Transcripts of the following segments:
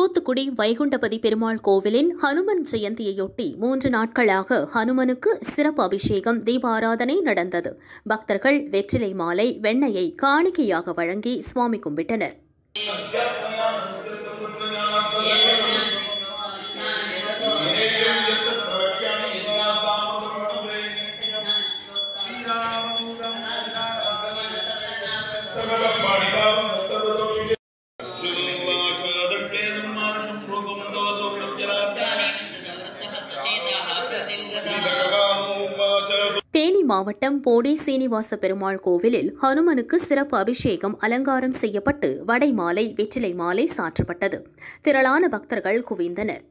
தூத்துக்குடி வைகுண்டபதி பெருமாள் கோவிலின் ஹனுமன் ஜெயந்தியையொட்டி மூன்று நாட்களாக ஹனுமனுக்கு சிறப்பு அபிஷேகம் தீபாராதனை நடந்தது பக்தர்கள் வெற்றிலை மாலை வெண்ணையை காணிக்கையாக வழங்கி சுவாமி கும்பிட்டனர் தேனி மாவட்டம் போடி சீனிவாச பெருமாள் கோவிலில் ஹனுமனுக்கு சிறப்பு அபிஷேகம் அலங்காரம் செய்யப்பட்டு வடை மாலை வெற்றிலை மாலை சாற்றப்பட்டது திரளான பக்தர்கள் குவிந்தனர்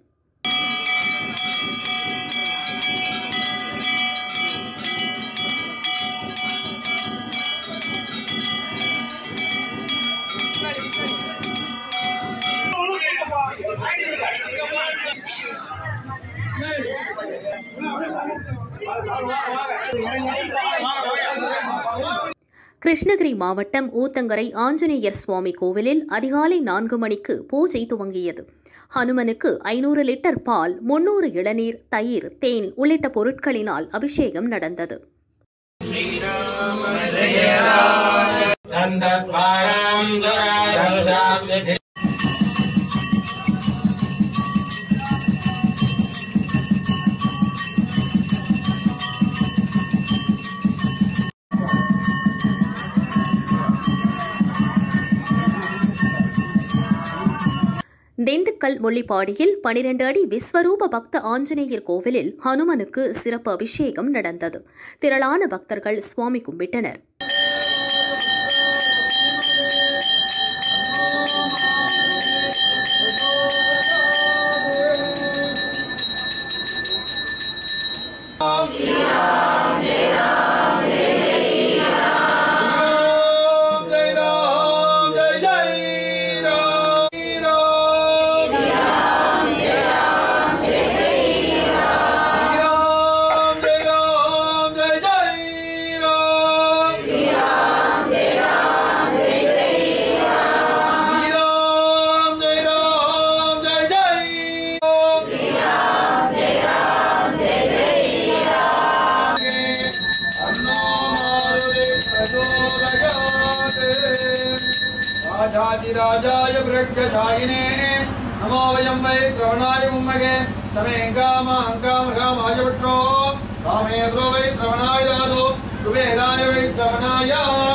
கிருஷ்ணகிரி மாவட்டம் ஊத்தங்கரை ஆஞ்சநேயர் சுவாமி கோவிலில் அதிகாலை நான்கு மணிக்கு பூஜை துவங்கியது ஹனுமனுக்கு ஐநூறு லிட்டர் பால் முன்னூறு இளநீர் தயிர் தேன் உள்ளிட்ட பொருட்களினால் அபிஷேகம் நடந்தது திண்டுக்கல் முள்ளிப்பாடியில் பனிரெண்டு அடி விஸ்வரூப பக்த ஆஞ்சநேயர் கோவிலில் ஹனுமனுக்கு சிறப்பு அபிஷேகம் நடந்தது திரளான பக்தர்கள் சுவாமி கும்பிட்டனர் राजाधिराजाय वृक्षशायिने नमो वयं वै श्रवणाय उम्मगे समेङ्गामाङ्गामघामाय पुत्रो कामेन्द्रो वै श्रवणाय दादो कुबेराय वै श्रवणाय